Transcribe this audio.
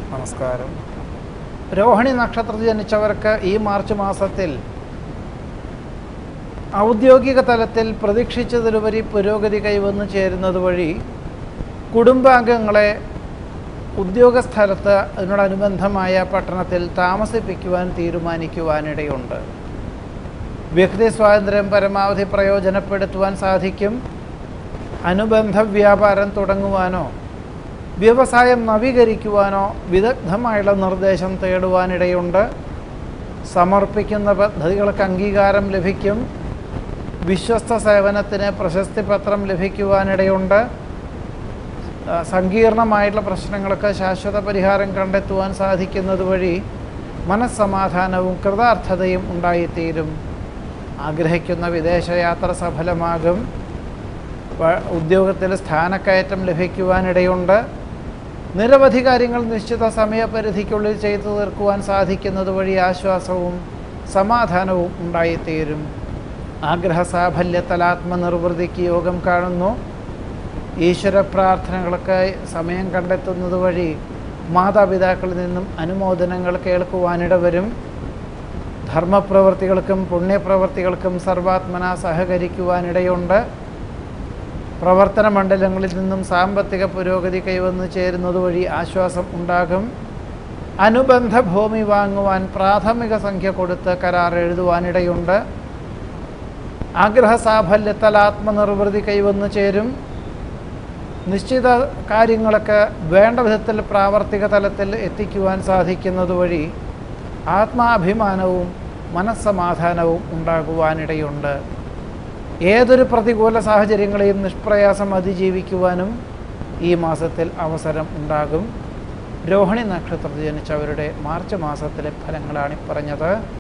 നമസ്കാരം രോഹിണി നക്ഷത്രത്തിൽ ജനിച്ചവർക്ക് ഈ മാർച്ച് മാസത്തിൽ ഔദ്യോഗിക തലത്തിൽ പ്രതീക്ഷിച്ചതിലുപരി പുരോഗതി കൈവന്നു ചേരുന്നത് വഴി കുടുംബാംഗങ്ങളെ ഉദ്യോഗസ്ഥലത്ത് അതിനോടനുബന്ധമായ പട്ടണത്തിൽ താമസിപ്പിക്കുവാൻ തീരുമാനിക്കുവാനിടയുണ്ട് വ്യക്തി സ്വാതന്ത്ര്യം പരമാവധി പ്രയോജനപ്പെടുത്തുവാൻ സാധിക്കും അനുബന്ധ വ്യാപാരം തുടങ്ങുവാനോ വ്യവസായം നവീകരിക്കുവാനോ വിദഗ്ധമായുള്ള നിർദ്ദേശം തേടുവാനിടയുണ്ട് സമർപ്പിക്കുന്ന പദ്ധതികൾക്ക് അംഗീകാരം ലഭിക്കും വിശ്വസ്ത സേവനത്തിന് പ്രശസ്തി പത്രം ലഭിക്കുവാനിടയുണ്ട് ആ, സങ്കീർണമായിട്ടുള്ള പ്രശ്നങ്ങൾക്ക് ശാശ്വത പരിഹാരം കണ്ടെത്തുവാൻ സാധിക്കുന്നത് വഴി മനസ്സമാധാനവും കൃതാർത്ഥതയും ഉണ്ടായിത്തീരും ആഗ്രഹിക്കുന്ന വിദേശയാത്ര സഫലമാകും വ- ഉദ്യോഗത്തിൽ സ്ഥാനക്കയറ്റം ലഭിക്കുവാനിടയുണ്ട് നിരവധി കാര്യങ്ങൾ നിശ്ചിത സമയപരിധിക്കുള്ളിൽ ചെയ്തു തീർക്കുവാൻ സാധിക്കുന്നത് വഴി ആശ്വാസവും സമാധാനവും ഉണ്ടായിത്തീരും ആഗ്രഹസാഫല്യത്താൽ ആത്മനിർവൃതിക്ക് യോഗം കാണുന്നു ഈശ്വര പ്രാർത്ഥനകൾക്കായി സമയം കണ്ടെത്തുന്നത് വഴി മാതാപിതാക്കളിൽ നിന്നും അനുമോദനങ്ങൾ കേൾക്കുവാനിട വരും ധർമ്മപ്രവൃത്തികൾക്കും പുണ്യപ്രവൃത്തികൾക്കും സർവാത്മന സഹകരിക്കുവാനിടയുണ്ട് പ്രവർത്തന മണ്ഡലങ്ങളിൽ നിന്നും സാമ്പത്തിക പുരോഗതി കൈവന്നു ചേരുന്നത് വഴി ആശ്വാസം ഉണ്ടാകും അനുബന്ധ ഭൂമി വാങ്ങുവാൻ പ്രാഥമിക സംഖ്യ കൊടുത്ത് കരാർ എഴുതുവാനിടയുണ്ട് ആഗ്രഹ സാഫല്യത്താൽ ആത്മനിർവൃതി കൈവന്നു ചേരും നിശ്ചിത കാര്യങ്ങളൊക്കെ വേണ്ട വിധത്തിൽ പ്രാവർത്തിക തലത്തിൽ എത്തിക്കുവാൻ സാധിക്കുന്നത് വഴി ആത്മാഭിമാനവും മനസ്സമാധാനവും ഉണ്ടാകുവാനിടയുണ്ട് ഏതൊരു പ്രതികൂല സാഹചര്യങ്ങളെയും നിഷ്പ്രയാസം അതിജീവിക്കുവാനും ഈ മാസത്തിൽ അവസരം ഉണ്ടാകും രോഹിണി നക്ഷത്രത്തിൽ ജനിച്ചവരുടെ മാർച്ച് മാസത്തിലെ ഫലങ്ങളാണ് ഈ പറഞ്ഞത്